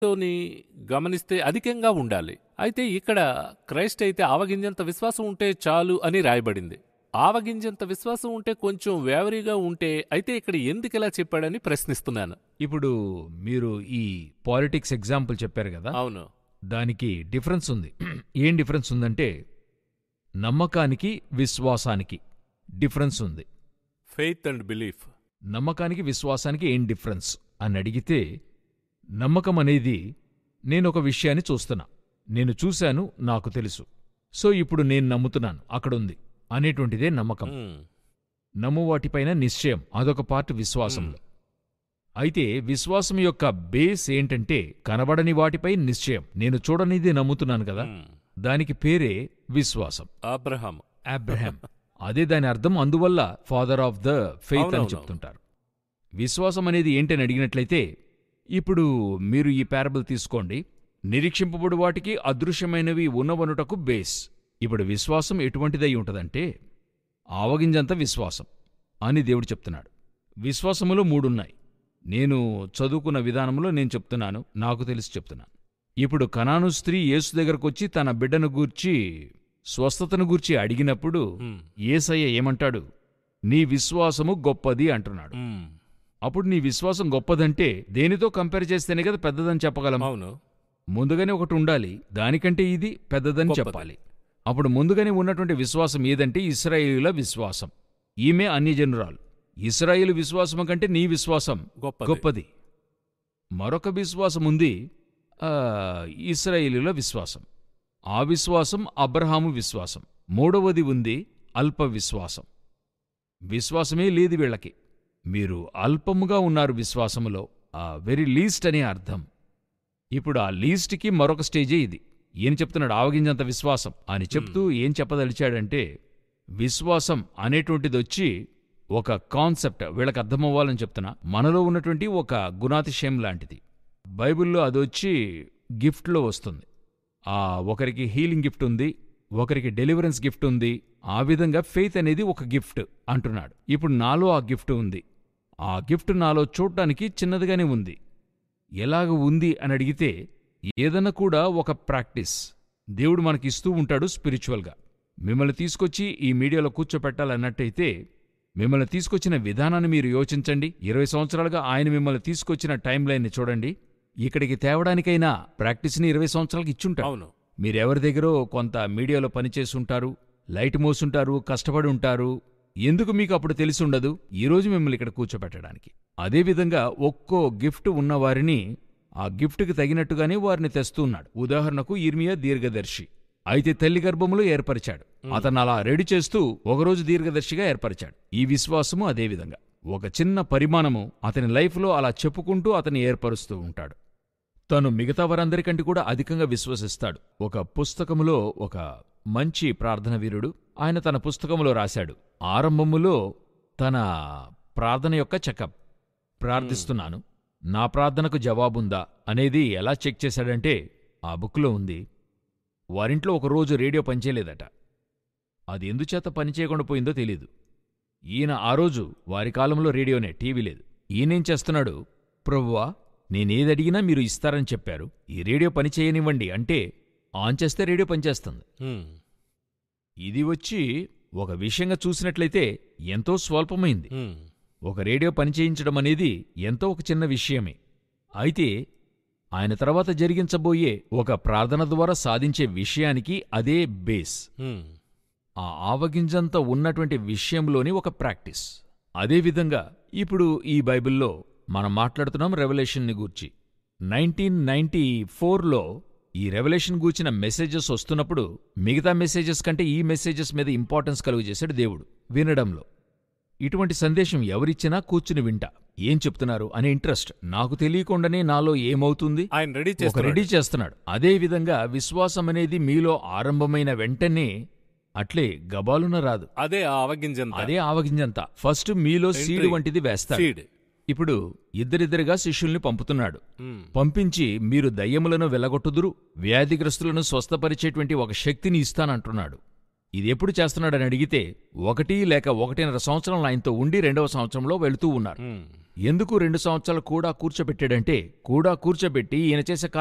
తోని గమనిస్తే అధికంగా ఉండాలి అయితే ఇక్కడ క్రైస్ట్ అయితే ఆవగింజంత విశ్వాసం ఉంటే చాలు అని రాయబడింది ఆవగింజంత విశ్వాసం ఉంటే కొంచెం వేవరీగా ఉంటే అయితే ఇక్కడ ఎందుకు ఇలా చెప్పాడని ప్రశ్నిస్తున్నాను ఇప్పుడు మీరు ఈ పాలిటిక్స్ ఎగ్జాంపుల్ చెప్పారు కదా అవును దానికి డిఫరెన్స్ ఉంది ఏం డిఫరెన్స్ ఉందంటే నమ్మకానికి విశ్వాసానికి డిఫరెన్స్ ఉంది ఫెయిత్ అండ్ బిలీఫ్ నమ్మకానికి విశ్వాసానికి ఏం డిఫరెన్స్ అని అడిగితే నమ్మకం అనేది నేనొక విషయాన్ని చూస్తున్నా నేను చూశాను నాకు తెలుసు సో ఇప్పుడు నేను నమ్ముతున్నాను అక్కడుంది అనేటువంటిదే నమ్మకం నమ్ము వాటిపైన నిశ్చయం అదొక పార్ట్ విశ్వాసంలో అయితే విశ్వాసం యొక్క బేస్ ఏంటంటే కనబడని వాటిపై నిశ్చయం నేను చూడనిది నమ్ముతున్నాను కదా దానికి పేరే విశ్వాసం అబ్రహాం అబ్రహాం అదే దాని అర్థం అందువల్ల ఫాదర్ ఆఫ్ ద ఫెయిత్ అని అవునవును. చెప్తుంటారు విశ్వాసం అనేది ఏంటని అడిగినట్లయితే ఇప్పుడు మీరు ఈ పారబుల్ తీసుకోండి నిరీక్షింపబడు వాటికి అదృశ్యమైనవి ఉన్నవనుటకు బేస్ ఇప్పుడు విశ్వాసం ఎటువంటిదై ఉంటదంటే ఆవగింజంత విశ్వాసం అని దేవుడు చెప్తున్నాడు విశ్వాసములో మూడున్నాయి నేను చదువుకున్న విధానంలో నేను చెప్తున్నాను నాకు తెలిసి చెప్తున్నాను ఇప్పుడు కనాను స్త్రీ యేసు దగ్గరకొచ్చి తన బిడ్డను గూర్చి స్వస్థతను గూర్చి అడిగినప్పుడు మ్మ్. ఏసయ్య ఏమంటాడు నీ విశ్వాసము గొప్పది అంటున్నాడు మ్మ్. అప్పుడు నీ విశ్వాసం గొప్పదంటే దేనితో కంపేర్ చేస్తేనే కదా పెద్దదని చెప్పగలం అవును ముందుగానే ఒకటి ఉండాలి దానికంటే ఇది పెద్దదని గొప్పది. చెప్పాలి అప్పుడు ముందుగానే ఉన్నటువంటి విశ్వాసం ఏదంటే ఇస్రాయేలుల విశ్వాసం ఈమె అన్యజనురాలు ఇస్రాయేలు విశ్వాసము కంటే నీ విశ్వాసం గొప్పది. గొప్పది మరొక విశ్వాసం ఉంది ఆ, ఇస్రాయేలుల విశ్వాసం ఆ విశ్వాసం అబ్రహాము విశ్వాసం మూడవది ఉంది అల్ప విశ్వాసం విశ్వాసమే లేదు వీళ్ళకి మీరు అల్పముగా ఉన్నారు విశ్వాసములో ఆ వెరీ లీస్ట్ అనే అర్థం ఇప్పుడు ఆ లీస్ట్కి మరొక స్టేజే ఇది ఏం చెప్తున్నాడు ఆవగింజంత విశ్వాసం అని చెప్తూ ఏం చెప్పదలిచాడంటే విశ్వాసం అనేటువంటిది వచ్చి ఒక కాన్సెప్ట్ వీళ్ళకి అర్థమవ్వాలని చెప్తున్నా మనలో ఉన్నటువంటి ఒక గుణాతిశయం లాంటిది బైబిల్లో అదొచ్చి గిఫ్ట్లో వస్తుంది ఆ ఒకరికి హీలింగ్ గిఫ్ట్ ఉంది ఒకరికి డెలివరెన్స్ గిఫ్ట్ ఉంది ఆ విధంగా ఫెయిత్ అనేది ఒక గిఫ్ట్ అంటున్నాడు ఇప్పుడు నాలో ఆ గిఫ్ట్ ఉంది ఆ గిఫ్ట్ నాలో చూడటానికి చిన్నదిగానే ఉంది ఎలాగ ఉంది అని అడిగితే ఏదన్నా కూడా ఒక ప్రాక్టీస్ దేవుడు మనకి ఇస్తూ ఉంటాడు స్పిరిచువల్గా మిమ్మల్ని తీసుకొచ్చి ఈ మీడియాలో కూర్చోపెట్టాలన్నట్టయితే మిమ్మల్ని తీసుకొచ్చిన విధానాన్ని మీరు యోచించండి ఇరవై సంవత్సరాలుగా ఆయన మిమ్మల్ని తీసుకొచ్చిన టైం లైన్ని చూడండి ఇక్కడికి తేవడానికైనా ప్రాక్టీస్ని ఇరవై సంవత్సరాలకి ఇచ్చుంటాడు అవును మీరెవరి దగ్గరో కొంత మీడియాలో పనిచేసుంటారు లైట్ మోసుంటారు కష్టపడి ఉంటారు ఎందుకు మీకు అప్పుడు తెలిసి ఉండదు ఈరోజు మిమ్మల్ని ఇక్కడ కూర్చోబెట్టడానికి అదేవిధంగా ఒక్కో గిఫ్ట్ ఉన్నవారిని ఆ గిఫ్ట్కి తగినట్టుగానే వారిని తెస్తూ ఉన్నాడు ఉదాహరణకు ఇర్మియా దీర్ఘదర్శి అయితే తల్లి గర్భములో ఏర్పరిచాడు అతను అలా రెడీ చేస్తూ ఒకరోజు దీర్ఘదర్శిగా ఏర్పరిచాడు ఈ విశ్వాసము అదేవిధంగా ఒక చిన్న పరిమాణము అతని లైఫ్లో అలా చెప్పుకుంటూ అతన్ని ఏర్పరుస్తూ ఉంటాడు తను మిగతా వారందరికంటే కూడా అధికంగా విశ్వసిస్తాడు ఒక పుస్తకములో ఒక మంచి ప్రార్థన వీరుడు ఆయన తన పుస్తకములో రాశాడు ఆరంభములో తన ప్రార్థన యొక్క చెకప్ ప్రార్థిస్తున్నాను నా ప్రార్థనకు జవాబుందా అనేది ఎలా చెక్ చేశాడంటే ఆ బుక్లో ఉంది వారింట్లో ఒక రోజు రేడియో పనిచేయలేదట అది ఎందుచేత పనిచేయకుండా పోయిందో తెలీదు ఈయన ఆ రోజు వారి కాలంలో రేడియోనే టీవీ లేదు ఈయనేం చేస్తున్నాడు ప్రభువా నేనేదడిగినా మీరు ఇస్తారని చెప్పారు ఈ రేడియో పని చేయనివ్వండి అంటే ఆన్ చేస్తే రేడియో పనిచేస్తుంది మ్మ్. ఇది వచ్చి ఒక విషయంగా చూసినట్లయితే ఎంతో స్వల్పమైంది మ్మ్. ఒక రేడియో పనిచేయించడం అనేది ఎంతో ఒక చిన్న విషయమే అయితే ఆయన తర్వాత జరిగించబోయే ఒక ప్రార్థన ద్వారా సాధించే విషయానికి అదే బేస్ మ్మ్. ఆ ఆవగింజంత ఉన్నటువంటి విషయంలోని ఒక ప్రాక్టీస్ అదేవిధంగా ఇప్పుడు ఈ బైబిల్లో మనం మాట్లాడుతున్నాం రెవల్యూషన్ని గూర్చి నైన్టీన్ నైన్టీ ఫోర్లో ఈ రెవల్యూషన్ గూర్చిన మెసేజెస్ వస్తున్నప్పుడు మిగతా మెసేజెస్ కంటే ఈ మెసేజెస్ మీద ఇంపార్టెన్స్ కలుగజేశాడు దేవుడు వినడంలో ఇటువంటి సందేశం ఎవరిచ్చినా కూర్చుని వింటా ఏం చెప్తున్నారు అనే ఇంట్రెస్ట్ నాకు తెలియకుండానే నాలో ఏమవుతుంది ఆయన రెడీ ఒక చేస్తున్నాడు రెడీ చేస్తున్నాడు అదే విధంగా విశ్వాసం అనేది మీలో ఆరంభమైన వెంటనే అట్లే గబాలున రాదు అదే ఆ అవగింజంత అదే ఆవగింజంత ఫస్ట్ మీలో సీడ్ Entry. వంటిది వేస్తాడు సీడ్ ఇప్పుడు ఇద్దరిద్దరిగా శిష్యుల్ని పంపుతున్నాడు మ్మ్. పంపించి మీరు దయ్యములను వెలగొట్టుదురు వ్యాధిగ్రస్తులను స్వస్థపరిచేటువంటి ఒక శక్తిని ఇస్తానంటున్నాడు ఇది ఎప్పుడు చేస్తున్నాడని అడిగితే ఒకటి లేక ఒకటిన్నర సంవత్సరం ఆయనతో ఉండి రెండవ సంవత్సరంలో వెళుతూ ఉన్నారు హ్మ్. ఎందుకు రెండు సంవత్సరాలు కూడా కూర్చోబెట్టాడంటే కూడా కూర్చోబెట్టి ఈయన చేసే